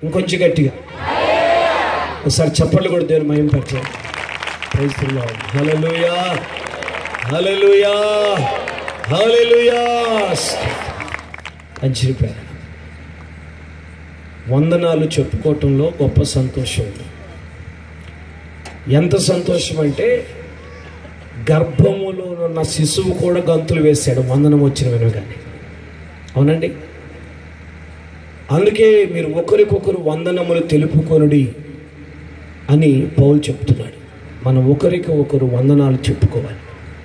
ఇంకొంచెం గట్టిగా ఒకసారి చప్పట్లు కూడా దేవుని మయం పెట్టారు హలలుయా హలలుయా హలలుయా మంచి పేరు వందనాలు చెప్పుకోవటంలో గొప్ప సంతోషం ఉంది ఎంత సంతోషం అంటే గర్భములో ఉన్న శిశువు కూడా గంతులు వేశాడు వందనం వచ్చిన వెనుగానే అవునండి అందుకే మీరు ఒకరికొకరు వందనములు తెలుపుకొనుడి అని పౌలు చెప్తున్నాడు మనం ఒకరికి ఒకరు వందనాలు చెప్పుకోవాలి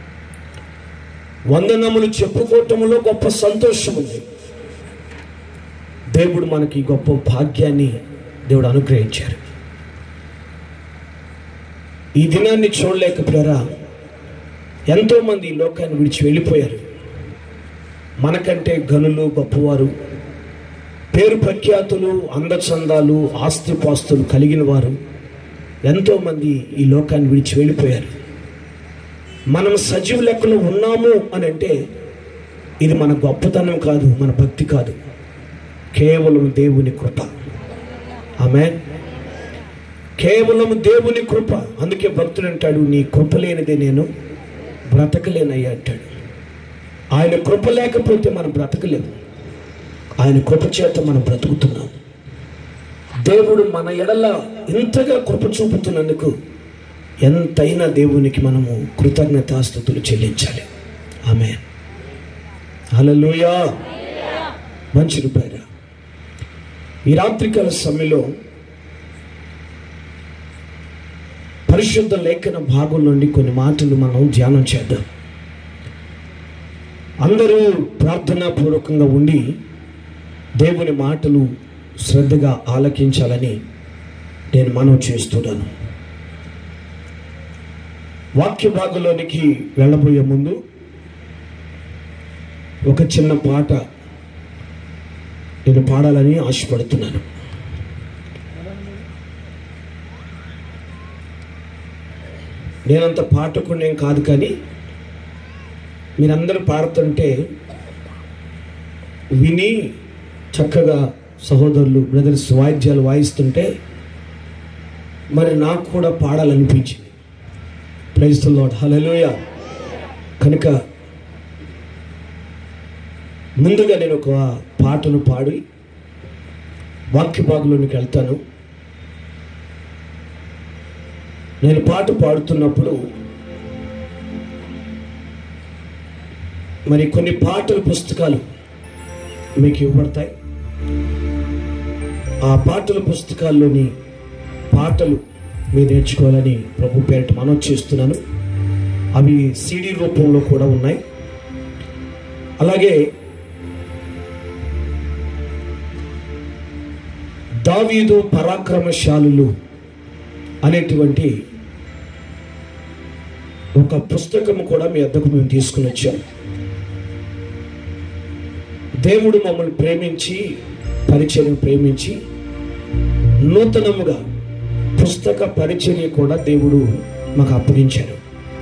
వందనములు చెప్పుకోవటంలో గొప్ప సంతోషం ఉంది దేవుడు మనకి గొప్ప భాగ్యాన్ని దేవుడు అనుగ్రహించారు ఈ దినాన్ని చూడలేకపోయారా ఎంతోమంది ఈ లోకాన్ని విడిచి వెళ్ళిపోయారు మనకంటే గనులు గొప్పవారు పేరు ప్రఖ్యాతులు అందచందాలు ఆస్తిపాస్తులు కలిగిన వారు ఎంతోమంది ఈ లోకాన్ని విడిచి వెళ్ళిపోయారు మనం సజీవ లెక్కలో ఉన్నాము అని అంటే ఇది మన గొప్పతనం కాదు మన భక్తి కాదు కేవలం దేవుని కృప ఆమె కేవలం దేవుని కృప అందుకే భక్తుడు అంటాడు నీ కృప లేనిదే నేను బ్రతకలేనయ్యా అంటాడు ఆయన కృప లేకపోతే మనం బ్రతకలేము ఆయన కృప చేత మనం బ్రతుకుతున్నాం దేవుడు మన ఎడల ఇంతగా కృప చూపుతున్నందుకు ఎంతైనా దేవునికి మనము కృతజ్ఞతాస్థుతులు చెల్లించాలి ఆమె హల్లెలూయా మంచి రూపాయరా ఈ రాత్రికాల సమయంలో పరిశుద్ధ లేఖన భాగం నుండి కొన్ని మాటలు మనం ధ్యానం చేద్దాం అందరూ ప్రార్థనాపూర్వకంగా ఉండి దేవుని మాటలు శ్రద్ధగా ఆలకించాలని నేను మనవి చేస్తున్నాను వాక్య భాగంలోనికి వెళ్ళబోయే ముందు ఒక చిన్న పాట నేను పాడాలని ఆశపడుతున్నాను నేనంత పాటకునేం కాదు కానీ మీరందరూ పాడుతుంటే విని చక్కగా సహోదరులు బ్రదర్స్ వాయిద్యాలు వాయిస్తుంటే మరి నాకు కూడా పాడాలనిపించింది ప్రైస్తుల్లో హలలోయ కనుక ముందుగా నేను ఒక పాటను పాడి వాక్య భాగంలోనికి వెళ్తాను నేను పాట పాడుతున్నప్పుడు మరి కొన్ని పాటల పుస్తకాలు మీకు ఇవ్వబడతాయి ఆ పాటల పుస్తకాల్లోని పాటలు మీరు నేర్చుకోవాలని ప్రభు పేరిట మనవి చేస్తున్నాను అవి సిడి రూపంలో కూడా ఉన్నాయి అలాగే దావీదు పరాక్రమశాలులు అనేటువంటి ఒక పుస్తకం కూడా మీ వద్దకు మేము తీసుకుని వచ్చాం దేవుడు మమ్మల్ని ప్రేమించి పరిచయం ప్రేమించి నూతనముగా పుస్తక పరిచర్య కూడా దేవుడు మాకు అప్పగించాడు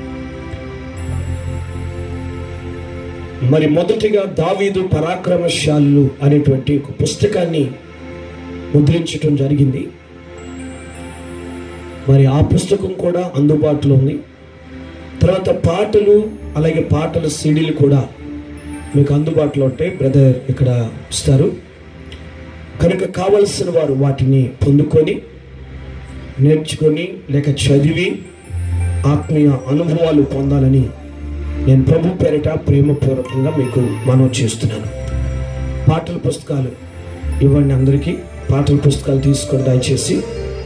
మరి మొదటిగా దావీదు పరాక్రమశాలు అనేటువంటి ఒక పుస్తకాన్ని ముద్రించటం జరిగింది మరి ఆ పుస్తకం కూడా అందుబాటులో ఉంది తర్వాత పాటలు అలాగే పాటల సీడీలు కూడా మీకు అందుబాటులో ఉంటాయి బ్రదర్ ఇక్కడ ఇస్తారు కనుక కావలసిన వారు వాటిని పొందుకొని నేర్చుకొని లేక చదివి ఆత్మీయ అనుభవాలు పొందాలని నేను ప్రభు పేరిట ప్రేమపూర్వకంగా మీకు మనవి చేస్తున్నాను పాటల పుస్తకాలు ఇవ్వండి అందరికీ పాటల పుస్తకాలు తీసుకొని దయచేసి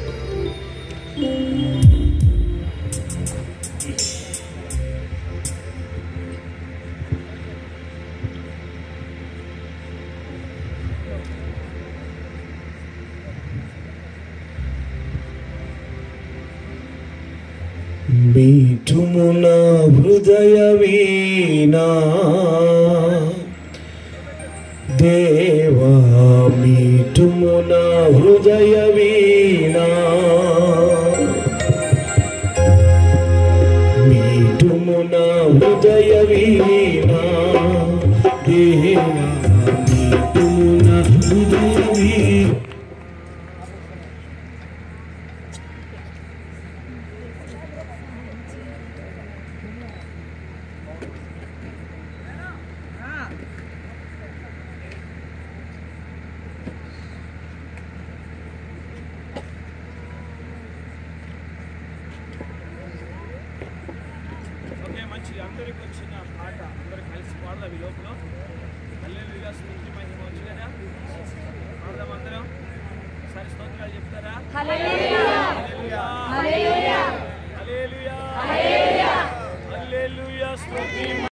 మీటుమున హృదయ వీణా దేవా మీటుమున హృదయ వీణా మీటుమున హృదయ వీణా దేవా మీటుమున హృదయ వీణా అందరికి వచ్చిన పాట అందరూ కలిసి పాడదాం ఈ లోపల హల్లెలూయా స్తుతి మహిమ వచ్చు కదా పాడదాం అందరం ఒకసారి స్తోత్రాలు చెప్తారా హల్లెలూయా హల్లెలూయా హల్లెలూయా హల్లెలూయా హల్లెలూయా స్తుతి